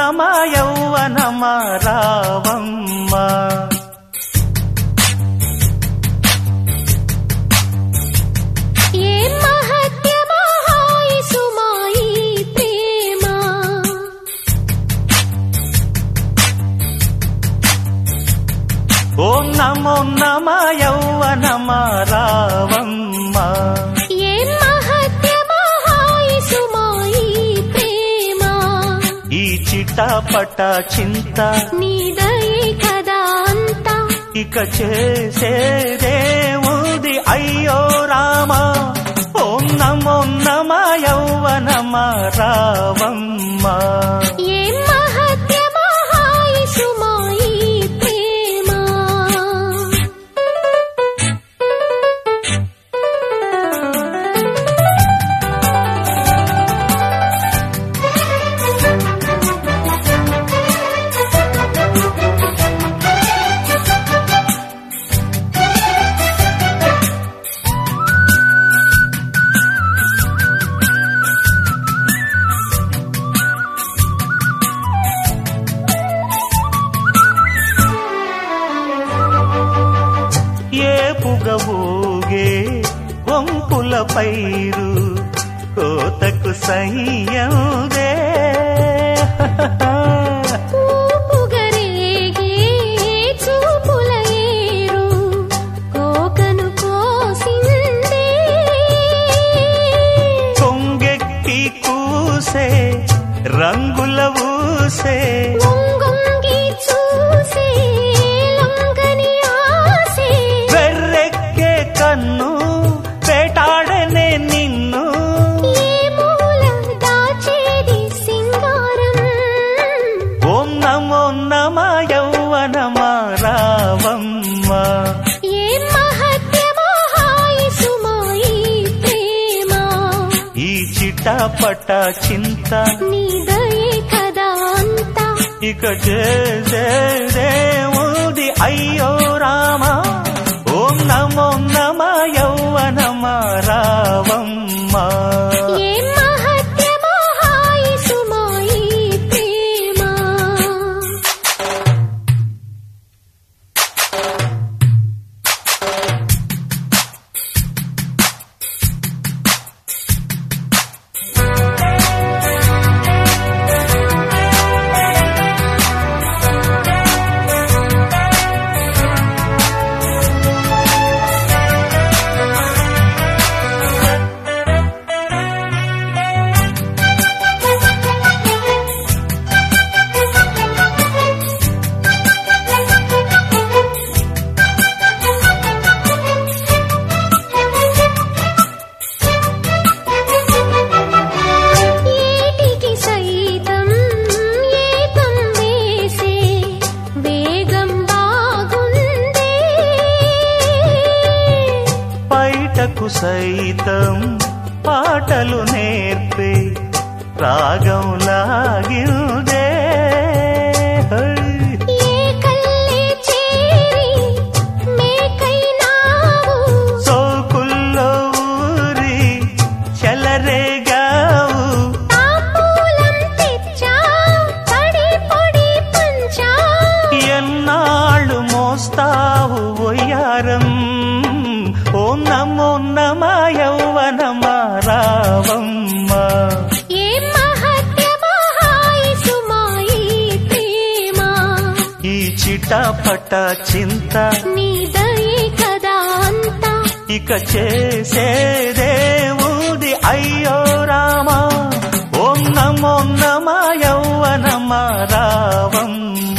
నమ యౌవనమ రావమ్మ ఏ మహత్యమో హాయి సుమాయి ప్రేమ ఓం నమో నమ యౌవనమ రావమ్మ ఏ మహత్యమో హాయి సుమాయి ప్రేమ ఈ చిటపట చింత నీదయే కదా అంతా ఇక చేసేదేముది అయ్యో రామ ఓం నమో నమ యౌవనమ రావమ్మ ఏ మహత్యమో హాయి సుమాయి ప్రేమ ఏ పుగబోగే వంపుల పైరు కోతకు సయ్యదే ఊపుగరేగే చూపుల ఏరు కోకను కోసిందే కొంగెక్కి కూసే రంగుల ఊసే వంగొంగి చూసే లొంగని ఆసే వెర్రెక్కే కన్ను వేటాడనే నిన్ను ఏ మూల దాచేది సింగారం ఓం నమో నమ యౌవనమ రావమ్మ ఏ మహత్యమో హాయి సుమాయి ప్రేమ ఈ చిటపట చింత నీదయే కదా అంతా ఇక చేసేదేముది అయ్యో రామ ఓం నమో నమ యౌవనమ రావమ్మ ఏ మహత్యమో హాయి సుమాయి ప్రేమ ఏటికి సైతం ఏకం వేసే వేగం బాగుందే బయటకు సైతం పాటలు నేర్పే రాగం లాగిందే హై. ఏ కల్లే చేరి మేకైనావు సోకుల్లో ఊరి చెలరేగావు తాంబూలం తెచ్చా పడి పొడి పంచా ఎన్నాళ్ళు మోస్తావు ఒయ్యారం ఓ నమో నమ యౌవనమ రావమ్మ ఏ మహత్యమో హాయి సుమాయి ప్రేమ ఈ చిటపట చింత నీదయే కదా అంతా ఇక చేసేదేముది అయ్యో రామ ఓం నమో నమ యౌవనమ రావమ్మ